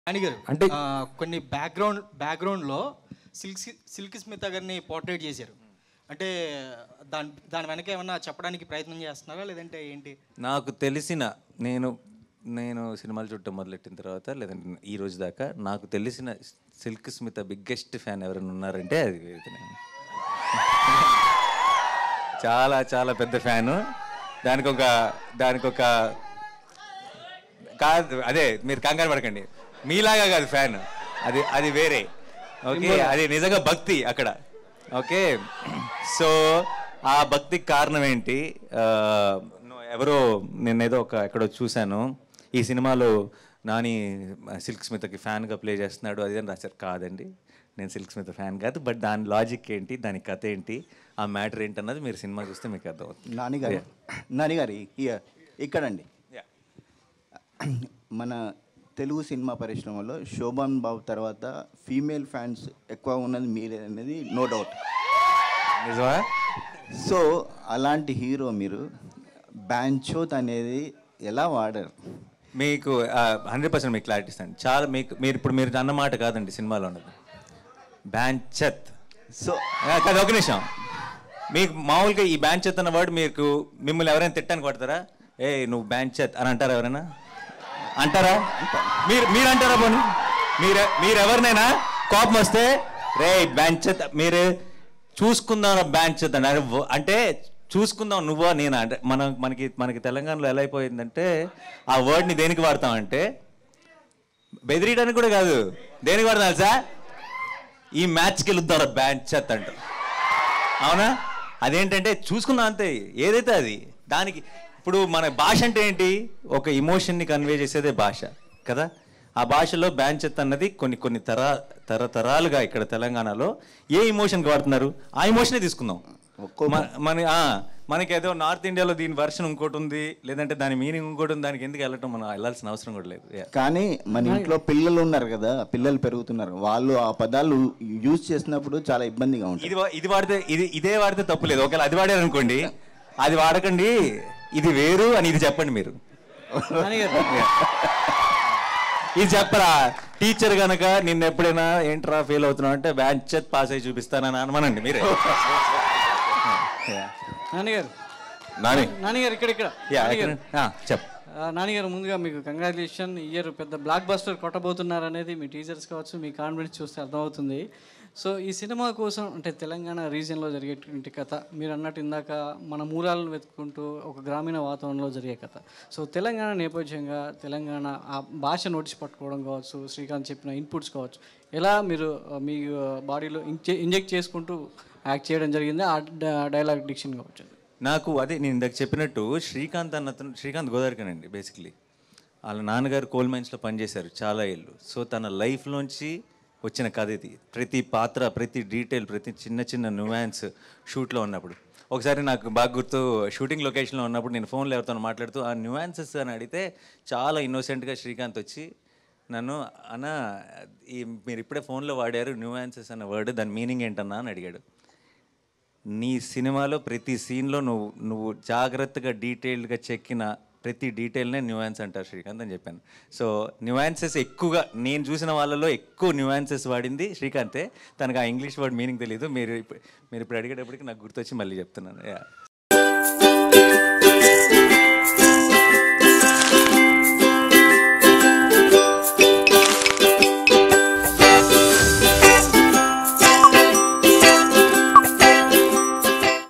అనిగారు అంటే- ఆ, కొన్ని బ్యాక్గ్రౌండ్ బ్యాక్గ్రౌండ్లో సిల్క్ సిల్క్ స్మిత గారిని పోర్ట్రేట్ చేశారు అంటే దాని దాని వెనక ఏమన్నా చెప్పడానికి ప్రయత్నం చేస్తున్నారా లేదంటే ఏంటి నాకు తెలిసిన నేను నేను సినిమాలు చూడటం మొదలెట్టిన తర్వాత లేదంటే ఈ రోజు దాకా నాకు తెలిసిన సిల్క్ స్మిత బిగ్గెస్ట్ ఫ్యాన్ ఎవరైనా ఉన్నారంటే అది వేదికనే చాలా చాలా పెద్ద ఫ్యాను దానికి ఒక దానికి ఒక కాదు అదే మీరు కంగారు పడకండి మీలాగా కాదు ఫ్యాన్ అది అది వేరే ఓకే అది నిజంగా భక్తి అక్కడ ఓకే సో ఆ భక్తికి కారణం ఏంటి ఆ, నువ్వు ఎవరో నేనేదో ఒక ఎక్కడో చూశాను ఈ సినిమాలో నాని సిల్క్ స్మితకి ఫ్యాన్గా ప్లే చేస్తున్నాడు అది అని రాశారు కాదండి నేను సిల్క్ స్మిత ఫ్యాన్ కాదు బట్ దాని లాజిక్ ఏంటి దాని కథ ఏంటి ఆ మ్యాటర్ ఏంటి అన్నది మీరు సినిమా చూస్తే మీకు అర్థమవుతుంది నానిగారు నానిగారి ఇయ ఇక్కడండి Yeah. మన తెలుగు సినిమా పరిశ్రమలో శోభన్ బాబు తర్వాత ఫీమేల్ ఫ్యాన్స్ ఎక్కువ ఉన్నది మీరే అనేది నో డౌట్ నిజమా సో అలాంటి హీరో మీరు బ్యాంచోత్ అనేది ఎలా వాడారు మీకు హండ్రెడ్ పర్సెంట్ మీకు క్లారిటీ ఇస్తాను చాలా మీకు మీరు ఇప్పుడు మీరు అన్న మాట కాదండి సినిమాలో ఉన్నది బ్యాంచత్ సో కాదు ఒక నిమిషం మీకు మామూలుగా ఈ బ్యాంచత్ అన్న వర్డ్ మీకు మిమ్మల్ని ఎవరైనా తిట్టానికి కొడతారా ఏ నువ్వు బ్యాంచత్ అని అంటారా ఎవరైనా అంటారా మీరు మీరు అంటారా పోనీ మీరు మీరు ఎవరినైనా కోపం వస్తే రే బ్యాంచత్ మీరు చూసుకుందాం బ్యాంచత్ అని అంటే వ- అంటే చూసుకుందాం నువ్వా నేనా అంటే మన మనకి మనకి తెలంగాణలో ఎలా అయిపోయిందంటే ఆ వర్డ్ని దేనికి వాడతామంటే బెదిరియడానికి కూడా కాదు దేనికి వాడతాం తెలుసా ఈ మ్యాచ్కి వెళుద్దాం బ్యాంచత్ అంటాం అవునా అదేంటంటే చూసుకుందాం అంతే ఏదైతే అది దానికి ఇప్పుడు మన భాష అంటే ఏంటి ఒక ఇమోషన్ని కన్వే చేసేదే భాష కదా ఆ భాషలో బ్యాంచెత్ అన్నది కొన్ని కొన్ని తర తరతరాలుగా ఇక్కడ తెలంగాణలో ఏ ఇమోషన్కి వాడుతున్నారు ఆ ఇమోషనే తీసుకుందాం మన మన ఆ, మనకి ఏదో నార్త్ ఇండియాలో దీని వర్షన్ ఇంకోటి ఉంది లేదంటే దాని మీనింగ్ ఇంకోటి ఉంది దానికి ఎందుకు వెళ్ళటం మనం వెళ్ళాల్సిన అవసరం కూడా లేదు Yeah. కానీ మన ఇంట్లో పిల్లలు ఉన్నారు కదా పిల్లలు పెరుగుతున్నారు వాళ్ళు ఆ పదాలు యూజ్ చేసినప్పుడు చాలా ఇబ్బందిగా ఉంటుంది ఇది వా- ఇది వాడితే ఇది ఇదే వాడితే తప్పు లేదు ఒకవేళ అది వాడారు అనుకోండి అది వాడకండి ఇది వేరు అని ఇది చెప్పండి మీరు ఇది చెప్పరా టీచర్ గనక నిన్న ఎప్పుడైనా ఏంట్రా ఫెయిల్ అవుతున్నావు అంటే బ్యాంచెత్ పాస్ అయ్యి చూపిస్తానని అనమనండి మీరే నాన్నగారు నాని నాన్నగారు ఇక్కడ ఇక్కడ యా నాన్నగారు, చెప్ ఆ, నాన్నగారు ముందుగా మీకు కంగ్రాచులేషన్ ఇయర్ పెద్ద బ్లాక్ బస్టర్ కొట్టబోతున్నారు అనేది మీ టీచర్స్ కావచ్చు మీ కాన్ఫిడెన్స్ చూస్తే అర్థమవుతుంది సో ఈ సినిమా కోసం అంటే తెలంగాణ రీజియన్లో జరిగేటువంటి కథ మీరు అన్నట్టు ఇందాక మన మూలాలను వెతుక్కుంటూ ఒక గ్రామీణ వాతావరణంలో జరిగే కథ సో తెలంగాణ నేపథ్యంగా తెలంగాణ ఆ భాష నోటీస్ పట్టుకోవడం కావచ్చు శ్రీకాంత్ చెప్పిన ఇన్పుట్స్ కావచ్చు ఎలా మీరు ఆ, మీ బాడీలో ఇంజెక్ట్ చేసుకుంటూ యాక్ట్ చేయడం జరిగింది ఆ డైలాగ్ డిక్షన్ కావచ్చు నాకు అదే నేను ఇందాక చెప్పినట్టు శ్రీకాంత్ అన్నతను శ్రీకాంత్ గోదావరికనండి బేసిక్లీ వాళ్ళ నాన్నగారు కోల్ మైన్స్లో పనిచేశారు చాలా ఏళ్ళు సో తన లైఫ్లోంచి వచ్చిన కథ ఇది ప్రతి పాత్ర ప్రతి డీటెయిల్ ప్రతి చిన్న చిన్న నువాన్స్ షూట్లో ఉన్నప్పుడు ఒకసారి నాకు బాగా గుర్తు షూటింగ్ లొకేషన్లో ఉన్నప్పుడు నేను ఫోన్లో ఎవరితో మాట్లాడుతూ ఆ న్యూయాన్సెస్ అని అడిగితే చాలా ఇన్నోసెంట్గా శ్రీకాంత్ వచ్చి నన్ను అన్న ఈ మీరు ఇప్పుడే ఫోన్లో వాడారు న్యూయాన్సెస్ అన్న వర్డ్ దాని మీనింగ్ ఏంటన్నా అని అడిగాడు నీ సినిమాలో ప్రతి సీన్లో నువ్వు నువ్వు జాగ్రత్తగా డీటెయిల్డ్గా చెక్కిన ప్రతి డీటెయిల్నే న్యూయాన్స్ అంటారు శ్రీకాంత్ అని చెప్పాను సో న్యూయాన్సెస్ ఎక్కువగా నేను చూసిన వాళ్ళలో ఎక్కువ న్యూయాన్సెస్ వాడింది శ్రీకాంతే తనకు ఆ ఇంగ్లీష్ వర్డ్ మీనింగ్ తెలియదు మీరు ఇప్పుడు మీరు ఇప్పుడు అడిగేటప్పటికి నాకు గుర్తొచ్చి మళ్ళీ చెప్తున్నాను యా